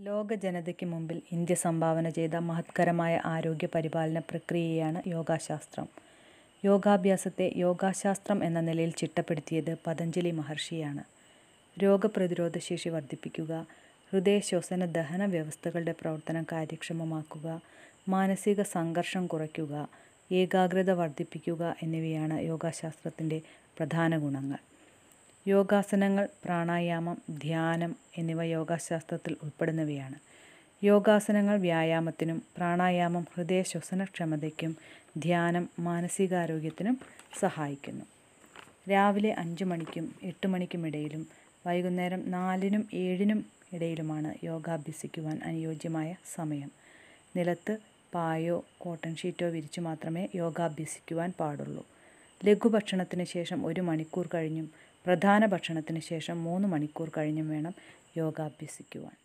ലോക ജനതയ്ക്ക് മുമ്പിൽ ഇന്ത്യ സംഭാവന ചെയ്ത മഹത്കരമായ ആരോഗ്യ പരിപാലന പ്രക്രിയയാണ് യോഗാശാസ്ത്രം. യോഗാഭ്യാസത്തെ യോഗാശാസ്ത്രം എന്ന നിലയിൽ ചിട്ടപ്പെടുത്തിയത് പതഞ്ജലി മഹർഷിയാണ്. രോഗപ്രതിരോധശേഷി വർധിപ്പിക്കുക, ഹൃദയ-ശ്വസന ദഹന വ്യവസ്ഥകളുടെ പ്രവർത്തനം കാര്യക്ഷമമാക്കുക, മാനസിക സംഘർഷം കുറയ്ക്കുക, ഏകാഗ്രത വർധിപ്പിക്കുക എന്നിവയാണ് യോഗാശാസ്ത്രത്തിന്റെ പ്രധാന ഗുണങ്ങൾ. യോഗാസനങ്ങൾ, പ്രാണായാമം, ധ്യാനം എന്നിവ യോഗാശാസ്ത്രത്തിൽ ഉൾപ്പെടുന്നവയാണ്. യോഗാസനങ്ങൾ വ്യായാമത്തിനും പ്രാണായാമം ഹൃദയ-ശ്വസനക്ഷമതയ്ക്കും ധ്യാനം മാനസികാരോഗ്യത്തിനും സഹായിക്കുന്നു. രാവിലെ അഞ്ചു മണിക്കും എട്ടു മണിക്കുമിടയിലും വൈകുന്നേരം നാലിനും ഏഴിനും ഇടയിലുമാണ് യോഗാഭ്യസിക്കുവാൻ അനുയോജ്യമായ സമയം. നിലത്ത് പായോ കോട്ടൺ ഷീറ്റോ വിരിച്ചു മാത്രമേ യോഗാഭ്യസിക്കുവാൻ പാടുള്ളൂ. ലഘുഭക്ഷണത്തിന് ശേഷം ഒരു മണിക്കൂർ കഴിഞ്ഞും പ്രധാന ഭക്ഷണത്തിന് ശേഷം മൂന്ന് മണിക്കൂർ കഴിഞ്ഞും വേണം യോഗാഭ്യസിക്കുവാൻ.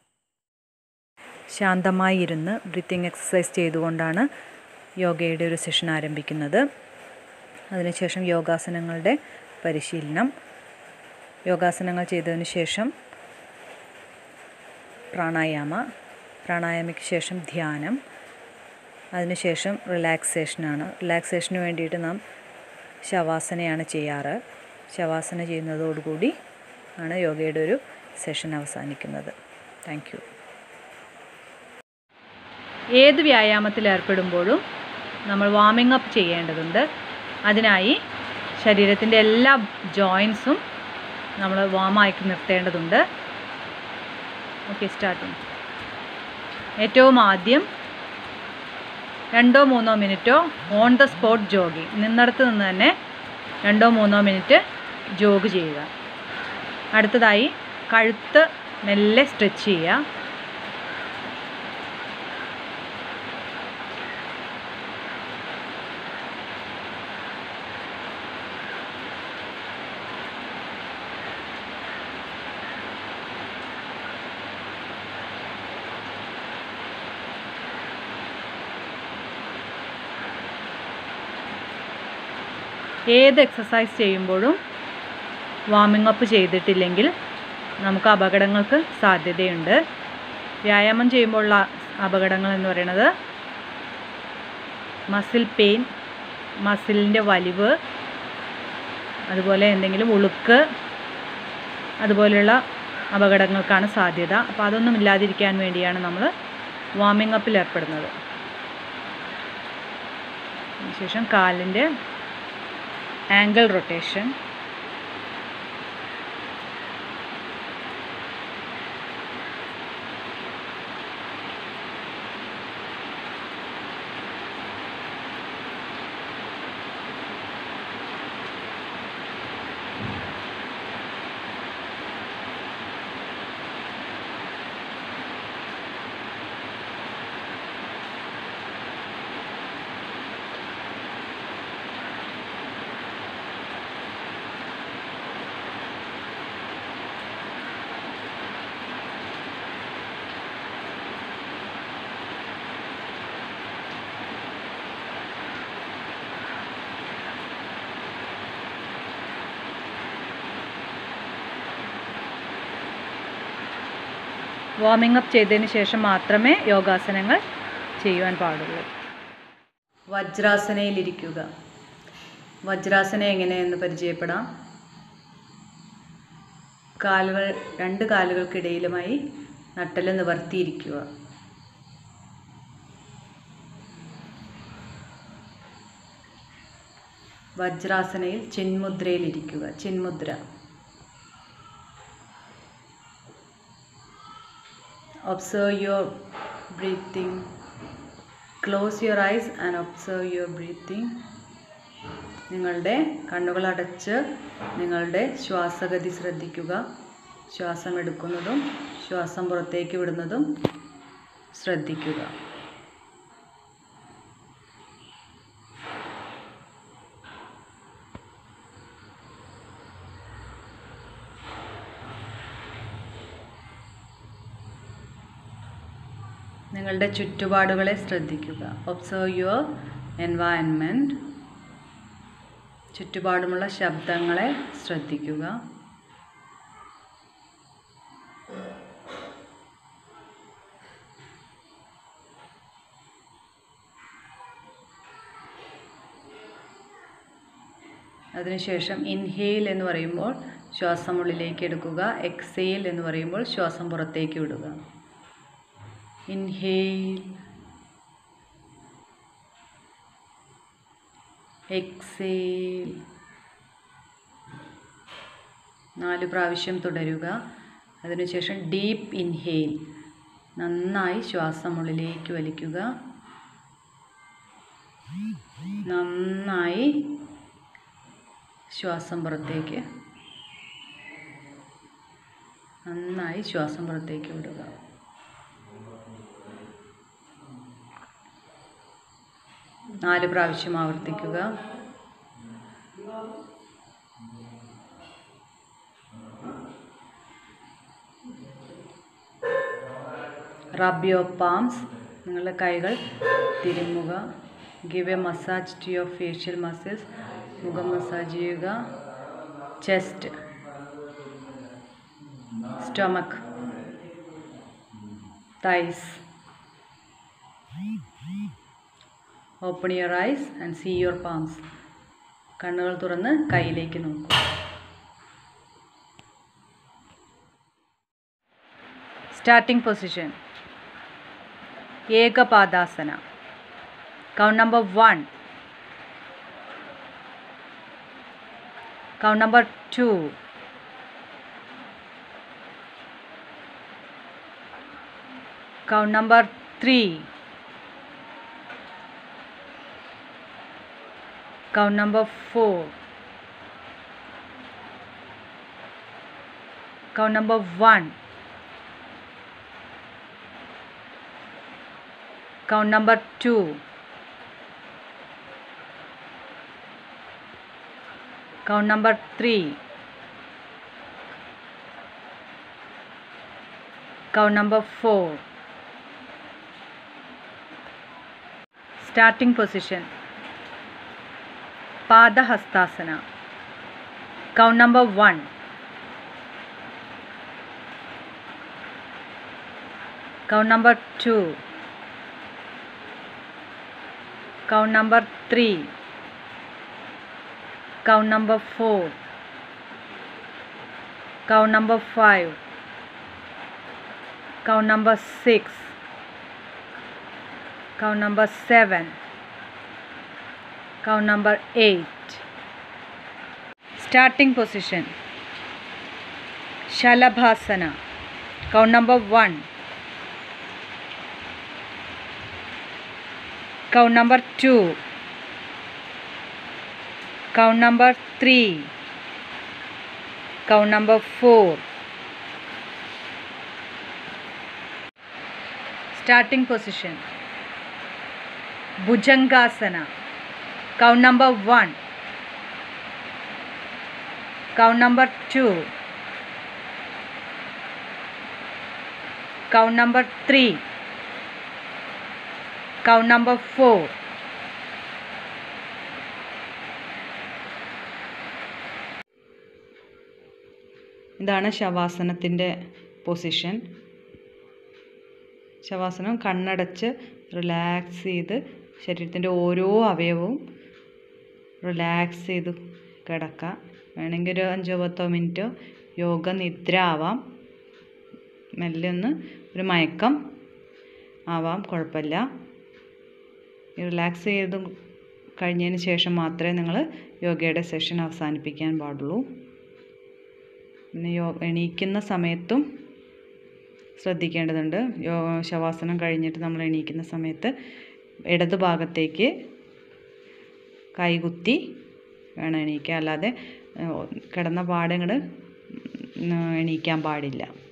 ശാന്തമായി ഇരുന്ന് ബ്രീത്തിങ് എക്സർസൈസ് ചെയ്തുകൊണ്ടാണ് യോഗയുടെ ഒരു സെഷൻ ആരംഭിക്കുന്നത്. അതിനുശേഷം യോഗാസനങ്ങളുടെ പരിശീലനം. യോഗാസനങ്ങൾ ചെയ്തതിനു ശേഷം പ്രാണായാമ, പ്രാണായാമയ്ക്ക് ശേഷം ധ്യാനം, അതിനുശേഷം റിലാക്സേഷനാണ്. റിലാക്സേഷന് വേണ്ടിയിട്ട് നാം ശവാസനയാണ് ചെയ്യാറ്. ശവാസന ചെയ്യുന്നതോടുകൂടി ആണ് യോഗയുടെ ഒരു സെഷൻ അവസാനിക്കുന്നത്. Thank you. ഏത് വ്യായാമത്തിൽ ഏർപ്പെടുമ്പോഴും നമ്മൾ വാമിംഗ് അപ്പ് ചെയ്യേണ്ടതുണ്ട്. അതിനായി ശരീരത്തിന്റെ എല്ലാ ജോയിന്റ്സും നമ്മൾ വാമാക്കി നിർത്തേണ്ടതുണ്ട്. ഓക്കേ സ്റ്റാർട്ട് ചെയ്യാം. ഏറ്റവും ആദ്യം രണ്ടോ മൂന്നോ മിനിറ്റോ ഓൺ ദ സ്പോട്ട് ജോഗിങ് നിന്നിടത്ത് നിന്ന് തന്നെ രണ്ടോ മൂന്നോ മിനിറ്റ് ജോഗ് ചെയ്യുക. അടുത്തതായി കഴുത്ത് മെല്ലെ സ്ട്രെച്ച് ചെയ്യുക. ഏത് എക്സർസൈസ് ചെയ്യുമ്പോഴും വാമിംഗ് അപ്പ് ചെയ്തിട്ടില്ലെങ്കിൽ നമുക്ക് അപകടങ്ങൾക്ക് സാധ്യതയുണ്ട്. വ്യായാമം ചെയ്യുമ്പോഴുള്ള അപകടങ്ങൾ എന്ന് പറയുന്നത് മസിൽ പെയിൻ, മസിലിന്റെ വലിവ്, അതുപോലെ എന്തെങ്കിലും ഉളുക്ക് അതുപോലെയുള്ള അപകടങ്ങൾക്കാണ് സാധ്യത. അപ്പോൾ അതൊന്നും ഇല്ലാതിരിക്കാൻ വേണ്ടിയാണ് നമ്മൾ വാമിംഗ് അപ്പിൽ ഏർപ്പെടുന്നത്. അതിനുശേഷം കാലിന്റെ ആംഗിൾ റൊട്ടേഷൻ വാമിംഗ് അപ്പ് ചെയ്തതിന് ശേഷം മാത്രമേ യോഗാസനങ്ങൾ ചെയ്യുവാൻ പാടുള്ളൂ. വജ്രാസനയിൽ ഇരിക്കുക. വജ്രാസന എങ്ങനെയെന്ന് പരിചയപ്പെടാം. കാലുകൾ രണ്ട് കാലുകൾക്കിടയിലുമായി നട്ടെല്ല് നിവർത്തിയിരിക്കുക. വജ്രാസനയിൽ ചിന്മുദ്രയിൽ ഇരിക്കുക. Chinmudra. Observe your breathing. Close your eyes and observe your breathing. നിങ്ങളുടെ കണ്ണുകൾ അടച്ച് നിങ്ങളുടെ ശ്വാസഗതി ശ്രദ്ധിക്കുക. ശ്വാസം എടുക്കുന്നതും ശ്വാസം പുറത്തേക്ക് വിടുന്നതും ശ്രദ്ധിക്കുക. നിങ്ങളുടെ ചുറ്റുപാടുകളെ ശ്രദ്ധിക്കുക. Observe your environment. ചുറ്റുപാടുമുള്ള ശബ്ദങ്ങളെ ശ്രദ്ധിക്കുക. അതിനുശേഷം ഇൻഹെയിൽ എന്ന് പറയുമ്പോൾ ശ്വാസം ഉള്ളിലേക്ക് എടുക്കുക എക്സെയിൽ എന്ന് പറയുമ്പോൾ ശ്വാസം പുറത്തേക്ക് വിടുക ഇൻഹെയിൽ എക്സെയിൽ നാല് പ്രാവശ്യം തുടരുക അതിനുശേഷം ഡീപ്പ് ഇൻഹെയിൽ നന്നായി ശ്വാസം ഉള്ളിലേക്ക് വലിക്കുക നന്നായി ശ്വാസം പുറത്തേക്ക് നന്നായി ശ്വാസം പുറത്തേക്ക് വിടുക നാല് പ്രാവശ്യം ആവർത്തിക്കുക റബ് യുവർ പാംസ് നിങ്ങളുടെ കൈകൾ തിരുമുക give a massage to your facial muscles മുഖം മസാജ് ചെയ്യുക chest stomach thighs open your eyes and see your palms കണ്ണുകൾ തുറന്ന് കൈയിലേക്ക് നോക്കൂ starting position ekapadasana count number one count number two count number three count number 4 count number 1 count number 2 count number 3 count number 4 starting position padahastasana count number 1 count number 2 count number 3 count number 4 count number 5 count number 6 count number 7 count number 8 starting position shalabhasana count number 1 count number 2 count number 3 count number 4 starting position bhujangasana count number 1 count number 2 count number 3 count number 4 ഇതാണ് ശവാസനത്തിൻ്റെ position ശവാസനം കണ്ണടച്ച് relax ചെയ്ത് ശരീരത്തിൻ്റെ ഓരോ അവയവവും relax ചെയ്ത് കിടക്കുക വേണമെങ്കിൽ ഒരു അഞ്ചോ പത്തോ മിനിറ്റോ യോഗ നിദ്ര ആവാം മെല്ലെ ഒന്ന് ഒരു മയക്കം ആവാം കുഴപ്പമില്ല റിലാക്സ് ചെയ്ത് കഴിഞ്ഞതിന് ശേഷം മാത്രമേ നിങ്ങൾ യോഗയുടെ സെഷൻ അവസാനിപ്പിക്കാൻ പാടുള്ളൂ പിന്നെ യോ എണീക്കുന്ന സമയത്തും ശ്രദ്ധിക്കേണ്ടതുണ്ട് യോ ശവാസനം കഴിഞ്ഞിട്ട് നമ്മൾ എണീക്കുന്ന സമയത്ത് ഇടത് ഭാഗത്തേക്ക് കൈകുത്തി വേണം എണീക്കാൻ അല്ലാതെ കിടന്ന പാടെ ഇങ്ങോട്ട് എണീക്കാൻ പാടില്ല